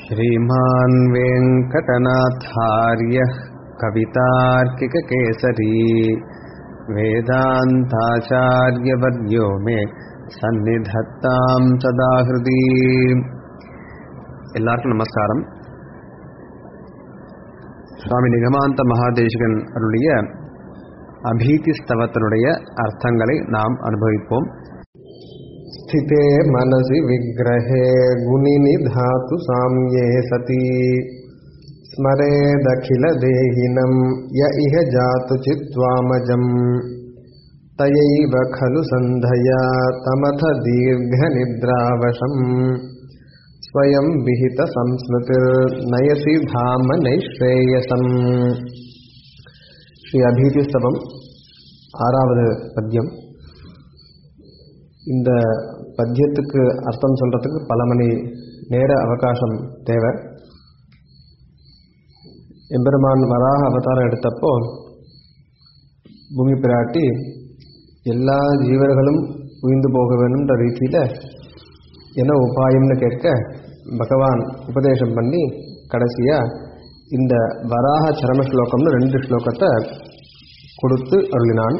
श्रीमान् वेङ्कटनाथार्यः कवितार्किककेसरी वेदान्ताचार्यवर्यो मे சந்நிதத்தாம் சதா ஹிருதி எல்லாருக்கும் நமஸ்காரம் சுவாமி நிகமாந்த மகாதேசிகன் அருளிய அபீதி ஸ்தவத்தினுடைய அர்த்தங்களை நாம் அனுபவிப்போம் स्थिते मनसि विग्रहे गुणिनि धातु साम्ये सति स्मरेदखिलदेहिनं य इह जातु चित्वामजम् तयैव खलु सन्धया तमथ दीर्घनिद्रावशम् स्वयं विहितसंस्मृतिर्नयसि धाम नैश्रेयसम् ஸ்ரீ அபீதிஸ்தவம் ஆறாவது பத்யம் இந்த பத்தியத்துக்கு அர்த்தம் சொல்றதுக்கு பல மணி நேர அவகாசம் தேவை எம்பெருமான் வராக அவதாரம் எடுத்தப்போ பூமி பிராட்டி எல்லா ஜீவர்களும் உயிர்ந்து போக வேணுன்ற ரீதியில் என்ன உபாயம்னு கேட்க பகவான் உபதேசம் பண்ணி கடைசியாக இந்த வராக சரம ஸ்லோகம்னு ரெண்டு ஸ்லோகத்தை கொடுத்து அருளினான்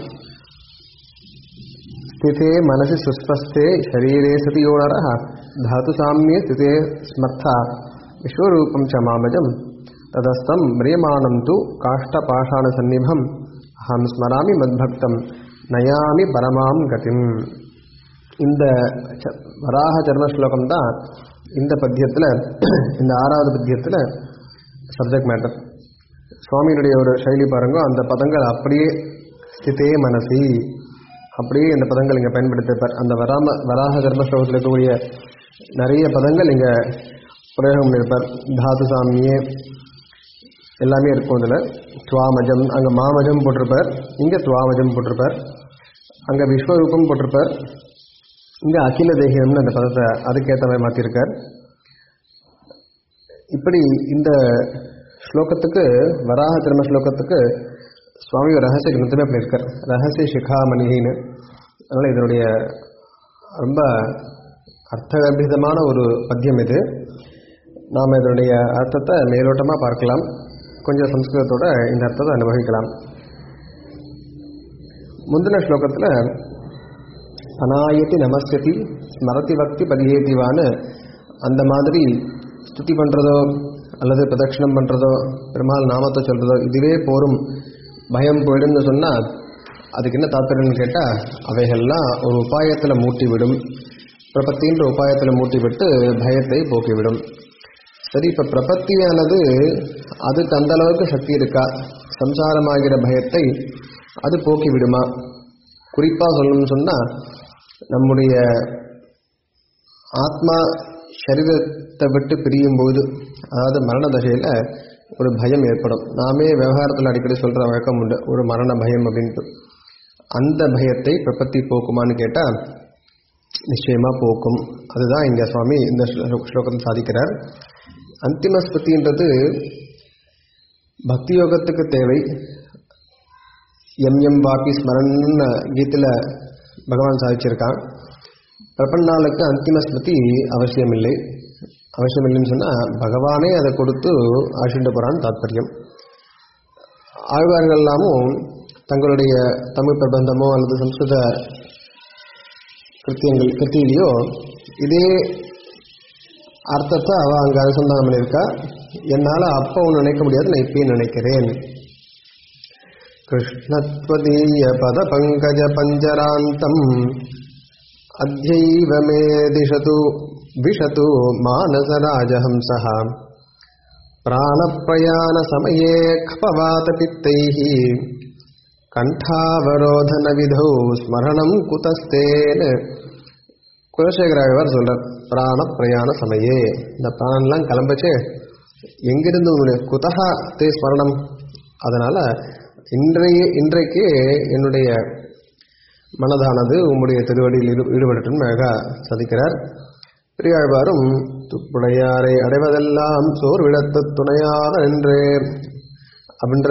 स्थिते मनसि सुस्पस्थे शरीरे सति यो नरः धातुसाम्ये स्थिते स्मर्था विश्वरूपं च मामजं तदस्तं म्रियमाणं तु काष्ठपाषाणसन्निभम् अहं स्मरामि मद्भक्तं நயாமி பரமாம் கதிம் இந்த வராக சர்ம ஸ்லோகம் தான் இந்த பத்தியத்தில் இந்த ஆறாவது பத்தியத்தில் சப்ஜெக்ட் மேட்டர் சுவாமியினுடைய ஒரு சைலி பாருங்க அந்த பதங்கள் அப்படியே ஸ்திதே மனசி அப்படியே இந்த பதங்கள் இங்கே பயன்படுத்திருப்பார் அந்த வராம வராக கர்ம ஸ்லோகத்தில் இருக்கக்கூடிய நிறைய பதங்கள் இங்கே பிரயோகம் பண்ணியிருப்பார் தாது சாமியே எல்லாமே இருக்கும் இதில் துவாமஜம் அங்கே மாமஜம் போட்டிருப்பார் இங்கே துவாமஜம் போட்டிருப்பார் அங்கே விஸ்வரூபம் போட்டிருப்பார் இங்கே அகில தேகியம்னு அந்த பதத்தை அதுக்கேற்ற மாதிரி மாற்றிருக்கார் இப்படி இந்த ஸ்லோகத்துக்கு வராக திரும ஸ்லோகத்துக்கு சுவாமி ஒரு ரகசிய கிரந்தமே பண்ணியிருக்கார் ரகசிய சிகாமணின்னு அதனால் இதனுடைய ரொம்ப அர்த்தகர்பிதமான ஒரு பத்தியம் இது நாம் இதனுடைய அர்த்தத்தை மேலோட்டமாக பார்க்கலாம் கொஞ்சம் சம்ஸ்கிருதத்தோட இந்த அர்த்தத்தை அனுபவிக்கலாம் முந்தின ஸ்லோகத்தில் அநாயத்தி நமஸ்யதி ஸ்மரதி பக்தி பதியேதிவான்னு அந்த மாதிரி ஸ்துதி பண்ணுறதோ அல்லது பிரதட்சிணம் பண்ணுறதோ பெருமாள் நாமத்தை சொல்கிறதோ இதுவே போரும் பயம் போயிடும்னு சொன்னால் அதுக்கு என்ன தாத்பரியம்னு கேட்டால் அவைகள்லாம் ஒரு உபாயத்தில் மூட்டிவிடும் பிரபத்தின்ற உபாயத்தில் மூட்டிவிட்டு பயத்தை போக்கிவிடும் சரி இப்போ பிரபத்தியானது அதுக்கு அந்த அளவுக்கு சக்தி இருக்கா சம்சாரமாகிற பயத்தை அது போக்கி விடுமா குறிப்பாக சொல்லணும்னு சொன்னால் நம்முடைய ஆத்மா சரீரத்தை விட்டு பிரியும் போது அதாவது மரண தசையில் ஒரு பயம் ஏற்படும் நாமே விவகாரத்தில் அடிக்கடி சொல்கிற வழக்கம் உண்டு ஒரு மரண பயம் அப்படின்ட்டு அந்த பயத்தை பிரபத்தி போக்குமான்னு கேட்டால் நிச்சயமாக போக்கும் அதுதான் இங்கே சுவாமி இந்த ஸ்லோகத்தில் சாதிக்கிறார் அந்திம ஸ்புத்தின்றது பக்தி யோகத்துக்கு தேவை எம் எம் பாப்பி ஸ்மரன்னு கீத்தில் பகவான் சாதிச்சிருக்கான் பிரபன்னாளுக்கு அந்திம ஸ்மிருதி அவசியம் இல்லை அவசியம் இல்லைன்னு சொன்னால் பகவானே அதை கொடுத்து ஆசிண்ட போகிறான்னு தாத்பரியம் ஆழ்வார்கள் எல்லாமும் தங்களுடைய தமிழ் பிரபந்தமோ அல்லது சம்ஸ்கிருத கிருத்தியங்கள் கிருத்தியிலையோ இதே அர்த்தத்தை அவள் அங்கே அனுசந்தானம் பண்ணியிருக்கா என்னால் அப்போ ஒன்று நினைக்க முடியாது நான் இப்பயும் நினைக்கிறேன் கிருஷ்ணத்வதீய பத பங்கஜ பஞ்சராந்தம் अद्यैव मे दिशतु विशतु मानसराजहंसः प्राणप्रयाणसमये खपवातपित्तैः कण्ठावरोधनविधौ स्मरणं कुतस्तेन குலசேகராழ்வார் சொல்றார் பிராண பிரயாண சமயே இந்த பிராணம்லாம் கிளம்பச்சு எங்கிருந்து உன்னுடைய குதகா தே ஸ்மரணம் அதனால இன்றைய இன்றைக்கு என்னுடைய மனதானது உம்முடைய திருவடியில் ஈடு ஈடுபடட்டும் அழகா சதிக்கிறார் பெரியாழ்வாரும் துப்புடையாரை அடைவதெல்லாம் சோர் விடத்து துணையாத என்று அப்படின்ற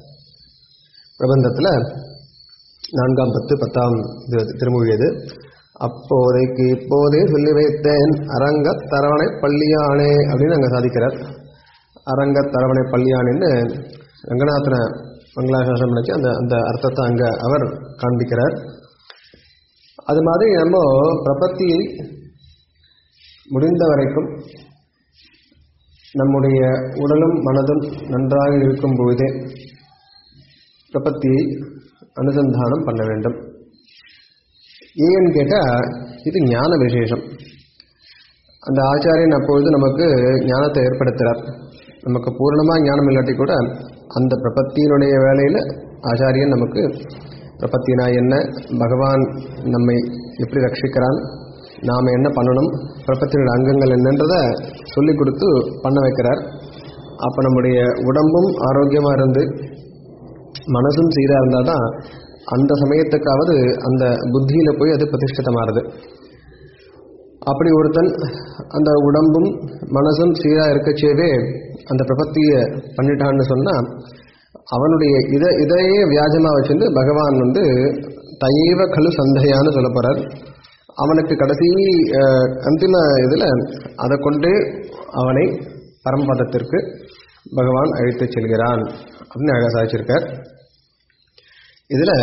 பிரபந்தத்தில் நான்காம் பத்து பத்தாம் இது திருமொழியது அப்போதைக்கு இப்போதே சொல்லி வைத்தேன் அரங்கத் தரவணை பள்ளியானே அப்படின்னு அங்கே சாதிக்கிறார் அரங்கத் தரவணை பள்ளியானேன்னு ரங்கநாதன மங்களாசாசனம் நினைச்சு அந்த அந்த அர்த்தத்தை அங்கே அவர் காண்பிக்கிறார் அது மாதிரி நம்ம பிரபத்தியை முடிந்த வரைக்கும் நம்முடைய உடலும் மனதும் நன்றாக இருக்கும் பொழுதே பிரபத்தியை அனுசந்தானம் பண்ண வேண்டும் ஏன்னு கேட்டால் இது ஞான விசேஷம் அந்த ஆச்சாரியன் அப்பொழுது நமக்கு ஞானத்தை ஏற்படுத்துகிறார் நமக்கு பூர்ணமாக ஞானம் இல்லாட்டி கூட அந்த பிரபத்தியினுடைய வேலையில் ஆச்சாரியன் நமக்கு பிரபத்தினா என்ன பகவான் நம்மை எப்படி ரட்சிக்கிறான் நாம் என்ன பண்ணணும் பிரபத்தினுடைய அங்கங்கள் என்னன்றதை சொல்லிக் கொடுத்து பண்ண வைக்கிறார் அப்போ நம்முடைய உடம்பும் ஆரோக்கியமாக இருந்து மனசும் சீராக இருந்தால் தான் அந்த சமயத்துக்காவது அந்த புத்தியில் போய் அது பிரதிஷ்டிதமாகுது அப்படி ஒருத்தன் அந்த உடம்பும் மனசும் சீராக இருக்கச்சேவே அந்த பிரபத்தியை பண்ணிட்டான்னு சொன்னால் அவனுடைய இதை இதையே வியாஜமாக வச்சுட்டு பகவான் வந்து தைவ கழு சந்தையான்னு சொல்ல போகிறார் அவனுக்கு கடைசி அஹ், அந்திம இதில் அதை கொண்டு அவனை பரமபதத்திற்கு பகவான் அழைத்துச் செல்கிறான் அப்படின்னு அழகாக சாதிச்சிருக்கார் இதில்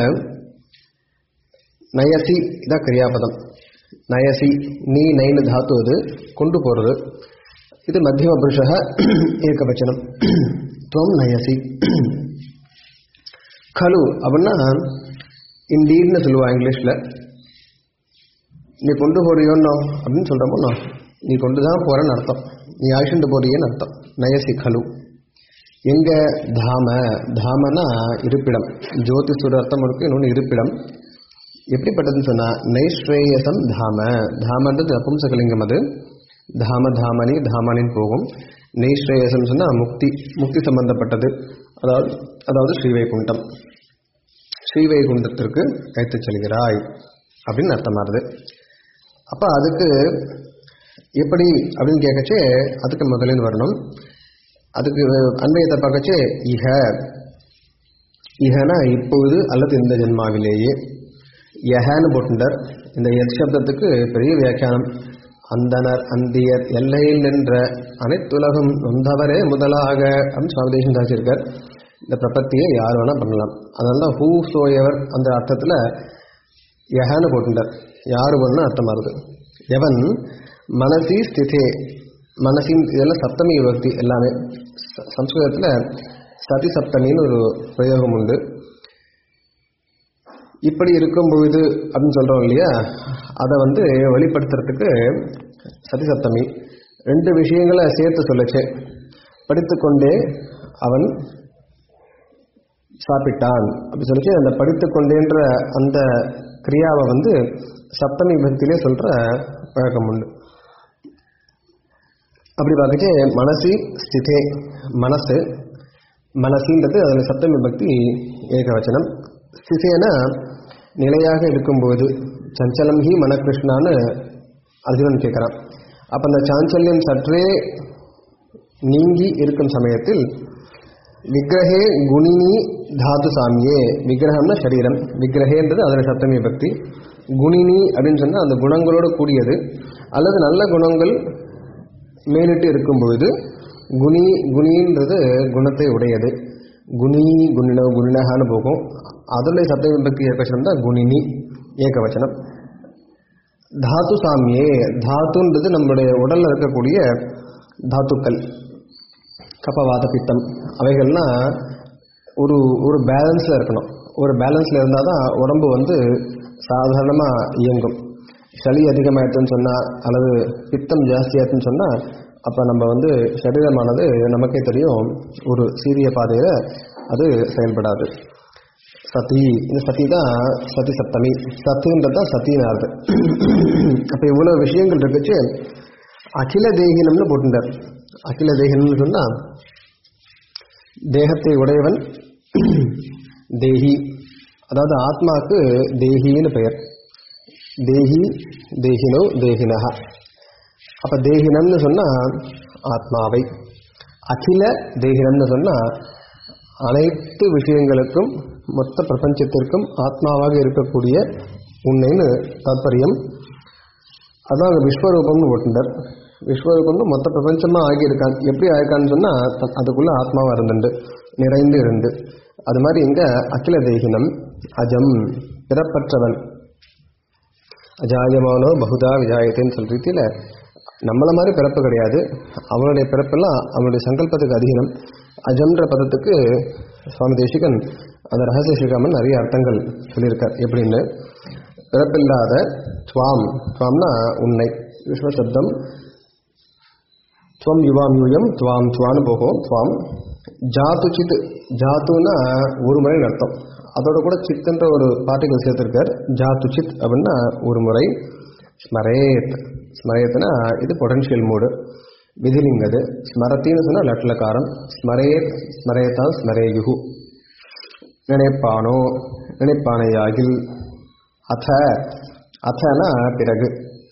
நயசி இதான் கிரியாபதம் நயசி நீ நைனு தாத்து அது கொண்டு போகிறது இது மத்தியம புருஷ ஏகவச்சனம் துவம் நயசி கலு அப்படின்னா இண்டீட்னு சொல்லுவா இங்கிலீஷில் நீ கொண்டு போறியோன்னோ அப்படின்னு சொல்கிறோமோ நீ கொண்டு தான் போகிறேன்னு அர்த்தம் நீ அழிச்சுட்டு போறியேன்னு அர்த்தம் நயசி கலு எங்க தாம தாமனா இருப்பிடம் ஜோதிஷ் ஒரு அர்த்தம் இருக்கு இன்னொன்று இருப்பிடம் எப்படிப்பட்டதுன்னு சொன்னா நைஸ்ரேயசம் தாம தாமன்றது நபும்சகலிங்கம் அது தாம தாமனி தாமனின்னு போகும் நைஸ்ரேயசம் சொன்னா முக்தி முக்தி சம்பந்தப்பட்டது அதாவது அதாவது ஸ்ரீவைகுண்டம் ஸ்ரீவைகுண்டத்திற்கு அழைத்துச் செல்கிறாய் அப்படின்னு அர்த்தமாகுது அப்ப அதுக்கு எப்படி அப்படின்னு கேட்கச்சே அதுக்கு முதலில் வரணும் அதுக்கு அன்வயத்தை பார்க்கச்சே இஹ இஹனா இப்பொழுது அல்லது இந்த ஜென்மாவிலேயே யஹன்னு போட்டுட்டார் இந்த எத் சப்தத்துக்கு பெரிய வியாக்கியானம் அந்தனர் அந்தியர் எல்லையில் நின்ற அனைத்துலகம் நொந்தவரே முதலாக அப்படின்னு சுவாமி தேசம் சாதிச்சிருக்கார் இந்த பிரபத்தியை யார் வேணா பண்ணலாம் அதனால தான் ஹூ சோயவர் அந்த அர்த்தத்தில் யஹன்னு போட்டுட்டார் யார் வேணும்னு அர்த்தம் வருது எவன் மனசி ஸ்திதே மனசின் இதெல்லாம் சப்தமி விபக்தி எல்லாமே ச- சம்ஸ்கிருதத்தில் சதி சப்தமின்னு ஒரு பிரயோகம் உண்டு இப்படி இருக்கும் பொழுது அப்படின்னு சொல்கிறோம் இல்லையா அதை வந்து வெளிப்படுத்துறதுக்கு சதி சப்தமி ரெண்டு விஷயங்களை சேர்த்து சொல்லச்சே படித்துக்கொண்டே அவன் சாப்பிட்டான் அப்படி சொல்லிச்சு அந்த படித்துக்கொண்டேன்ற அந்த கிரியாவை வந்து சப்தமி பக்தியிலே சொல்கிற பழக்கம் உண்டு அப்படி பார்க்கச்சே மனசி ஸ்திதே மனசு மனசின்றது அதில் சப்தமி பக்தி ஏகவச்சனம் ஸ்திதேனா நிலையாக இருக்கும்போது சஞ்சலம் ஹி மனகிருஷ்ணான்னு அர்ஜுனன் கேட்குறான் அப்போ அந்த சாஞ்சல்யம் சற்றே நீங்கி இருக்கும் சமயத்தில் விக்கிரகே குணினி தாது சாமியே விக்கிரகம்னா சரீரம் விக்கிரகேன்றது அதில் சப்தமி பக்தி குணினி அப்படின்னு சொன்னால் அந்த குணங்களோடு கூடியது அல்லது நல்ல குணங்கள் மேலிட்டு இருக்கும் பொழுது குணி குணின்றது குணத்தை உடையது குணி குணினோ குணினகான்னு போகும் அதில் சப்த விபக்தி ஏகவச்சனம் தான் குணினி ஏகவச்சனம் தாத்து சாமியே தாத்துன்றது நம்முடைய உடல்ல இருக்கக்கூடிய தாத்துக்கள் கபவாத பித்தம் அவைகள்லாம் ஒரு ஒரு பேலன்ஸில் இருக்கணும் ஒரு பேலன்ஸில் இருந்தால் தான் உடம்பு வந்து சாதாரணமாக இயங்கும் சளி அதிகமாயிடுச்சுன்னு சொன்னால் அல்லது பித்தம் ஜாஸ்தியாச்சுன்னு சொன்னால் அப்போ நம்ம வந்து சரீரமானது நமக்கே தெரியும் ஒரு சீரிய பாதையில் அது செயல்படாது சதி இந்த சதி தான் சதி சப்தமி சத்துன்றது தான் சத்தினார்து அப்போ இவ்வளோ விஷயங்கள் இருக்குச்சு அகில தேகினம்னு போட்டுட்டார் அகில தேகினம்னு சொன்னால் தேகத்தை உடையவன் தேஹி அதாவது ஆத்மாவுக்கு தேஹின்னு பெயர் தேஹி தேகினோ தேகினஹா அப்போ தேகினம்னு சொன்னால் ஆத்மாவை அகில தேகினம்னு சொன்னால் அனைத்து விஷயங்களுக்கும் மொத்த பிரபஞ்சத்திற்கும் ஆத்மாவாக இருக்கக்கூடிய உன்னைன்னு தாத்பரியம் அதான் அங்கே விஸ்வரூபம்னு போட்டுட்டார் விஸ்வரூபம்னு மொத்த பிரபஞ்சமாக ஆகியிருக்கான் எப்படி ஆயிருக்கான்னு சொன்னால் அதுக்குள்ள ஆத்மாவாக இருந்துண்டு நிறைந்து இருந்து அது மாதிரி இங்கே அகில தேகினம் அஜம் பிறப்பற்றவன் அஜாயமானோ பகுதா விஜாயத்தேன்னு சொல்ற ரீதியில் நம்மள மாதிரி பிறப்பு கிடையாது அவனுடைய பிறப்பெல்லாம் அவனுடைய சங்கல்பத்துக்கு அதீனம் அஜம்ன்ற பதத்துக்கு சுவாமி தேசிகன் அந்த ரகசிய ஸ்ரீராமன் நிறைய அர்த்தங்கள் சொல்லியிருக்கார் எப்படின்னு பிறப்பில்லாத துவாம் துவாம்னா உன்னை விஸ்வசப்தம் துவம் யுவாம் யூயம் துவாம் துவான்னு போகும் துவாம் ஜாத்து சித் ஜாத்துன்னா ஒரு முறை அர்த்தம் அதோட கூட சித்துன்ற ஒரு பார்ட்டிகல் சேர்த்திருக்கார் ஜாத்து சித் அப்படின்னா ஒரு முறை ஸ்மரேத் ஸ்மரேத்னா இது பொட்டன்ஷியல் மூடு விதிலிங்க அது ஸ்மரத்தின்னு சொன்னால் லட்லக்காரம் ஸ்மரேத் ஸ்மரேதா ஸ்மரேயுகு நினைப்பானோ நினைப்பானையாகில் அத அத்தனா பிறகு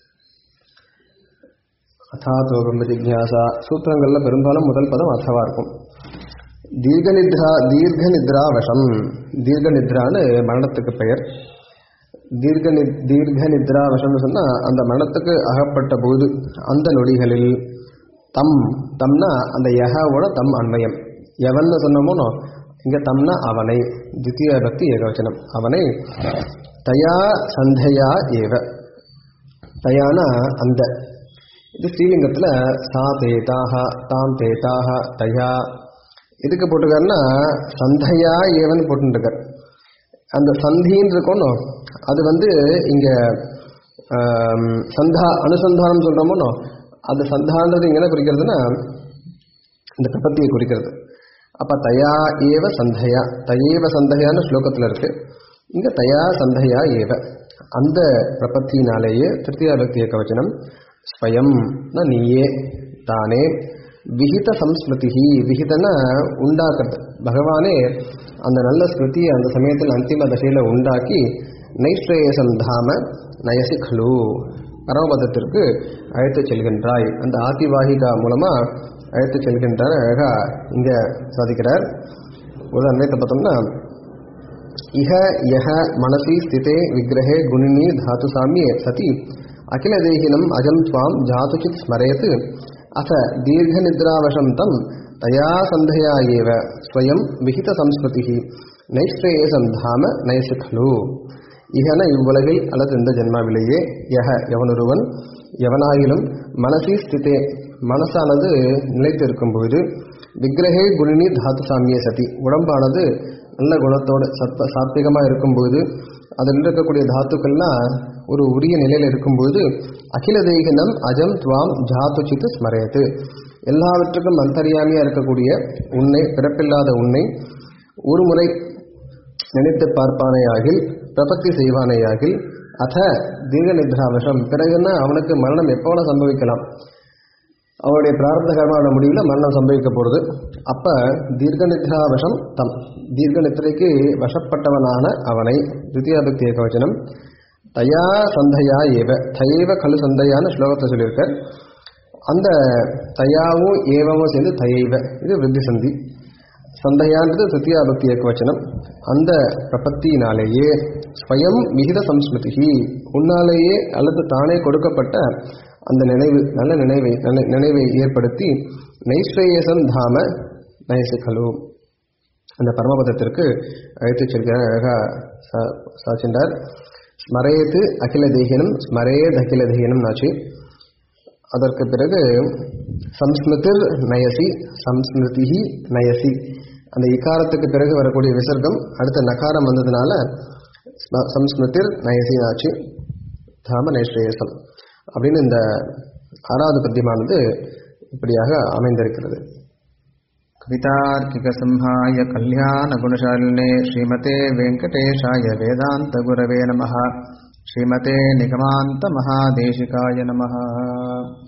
அதாத்தோ பிரம்ம ஜிக்யாசா சூத்திரங்களில் பெரும்பாலும் முதல் பதம் அர்த்தவா இருக்கும் தீர்க்க நித்ரா தீர்க்க நித்ரா வசம் தீர்க்க நித்ரான்னு மரணத்துக்கு பெயர் தீர்க்க நி தீர்க்க நித்ரா வசம்னு சொன்னால் அந்த மரணத்துக்கு அகப்பட்ட போது அந்த நொடிகளில் தம் தம்னா அந்த யகாவோட தம் அன்வயம் எவன்னு சொன்னமோனோ இங்கே தம்னா அவனை தித்திய பக்தி ஏகவச்சனம் அவனை தயா சந்தையா ஏவ தயானா அந்த இது ஸ்ரீலிங்கத்தில் சா தேதாக தாம் தேதாக தயா எதுக்கு போட்டிருக்காருன்னா சந்தையா ஏவன் போட்டுருக்கார் அந்த சந்தின்னு இருக்கணும் அது வந்து இங்கே சந்தா அனுசந்தானம் சொல்கிறோமோனோ அது சந்தான்றது இங்கே என்ன குறிக்கிறதுனா இந்த பிரபத்தியை குறிக்கிறது அப்போ தயா ஏவ சந்தையா தயேவ சந்தையான்னு ஸ்லோகத்தில் இருக்கு இங்கே தயா சந்தையா ஏவ அந்த பிரபத்தினாலேயே திருத்தியா பக்தி கவச்சனம் ஸ்வயம் நீயே தானே விகித சம்ஸ்மிருதி விகிதனா உண்டாக்குறது பகவானே அந்த நல்ல ஸ்மிருதியை அந்த சமயத்தில் அந்திம தசையில் உண்டாக்கி நைஸ்ரேயசம் தாம நயசி கலு பரமபதத்திற்கு அழைத்து செல்கின்றாய் அந்த ஆதிவாகிகா மூலமா அழைத்து செல்கின்றார் அழகா இங்க சாதிக்கிறார் ஒரு அன்வயத்தை பார்த்தோம்னா இஹ யஹ மனசி ஸ்திதே விக்கிரகே குணினி தாத்து சாமியே சதி அகில தேகினம் அஜம் துவாம் ஜாதுச்சித் ஸ்மரேத் அத தீர்க்க நித்ராவசம் தம் தயா சந்தையா ஏவ ஸ்வயம் விஹித சம்ஸ்கிருதி நைஸ்ரேயசம் தாம நயசு கலு இகன இவ்வுலகில் அல்லது இந்த ஜென்மாவிலேயே யக எவனொருவன் எவனாயிலும் மனசி ஸ்திதே மனசானது நிலைத்திருக்கும் பொழுது விக்கிரகே குணினி தாத்து சாமிய சதி உடம்பானது நல்ல குணத்தோடு சத்வ சாத்விகமாக இருக்கும்போது அதில் இருக்கக்கூடிய தாத்துக்கள்லாம் ஒரு உரிய நிலையில் இருக்கும்போது அகில தேகினம் அஜம் துவாம் ஜாத்து சித்து ஸ்மரேத்து எல்லாவற்றுக்கும் அந்தரியாமியாக இருக்கக்கூடிய உன்னை பிறப்பில்லாத உன்னை ஒரு முறை நினைத்து பார்ப்பானையாகில் பிரபத்தி செய்வானையாகில் அத தீர்க்க நித்ராவசம் பிறகுன்னா அவனுக்கு மரணம் எப்போன சம்பவிக்கலாம் அவனுடைய பிரார்த்த கர்மாவோட முடிவில் மரணம் சம்பவிக்க போகிறது அப்போ தீர்க்க நித்ராவசம் தம் தீர்க்க நித்திரைக்கு வசப்பட்டவனான அவனை தித்தியாபக்தி ஏகவச்சனம் தயா சந்தையா ஏவ தயேவ கழு சந்தையான ஸ்லோகத்தை சொல்லியிருக்கார் அந்த தயாவும் ஏவமும் சேர்ந்து தயைவ இது விருத்தி சந்தி சந்தையான்றது தித்தியா பக்தி ஏகவச்சனம் அந்த பிரபத்தியினாலேயே ஸ்வயம் விகித சம்ஸ்மிருதி உன்னாலேயே அல்லது தானே கொடுக்கப்பட்ட அந்த நினைவு நல்ல நினைவை நல்ல நினைவை ஏற்படுத்தி நைஸ்ரேயசம் தாம நயசுகலு அந்த பரமபதத்திற்கு அழைத்து செல்கிறார் அழகா சாச்சின்றார் ஸ்மரேத்து அகில தேகினம் ஸ்மரேத் அகில தேகினம் நாச்சு அதற்கு பிறகு சம்ஸ்மிருதிர் நயசி சம்ஸ்மிருதி நயசி அந்த இக்காரத்துக்கு பிறகு வரக்கூடிய விசர்க்கம் அடுத்த நகாரம் வந்ததுனால சம்ஸ்மிருதிர் நயசி நாச்சு தாம நைஸ்ரேயசம் அப்படின்னு இந்த ஆறாவது பத்தியமானது இப்படியாக அமைந்திருக்கிறது कवितार्किकसंहाय कल्याणगुणशालिने श्रीमते वेङ्कटेशाय वेदान्तगुरवे नमः श्रीमते निगमान्तमहादेशिकाय नमः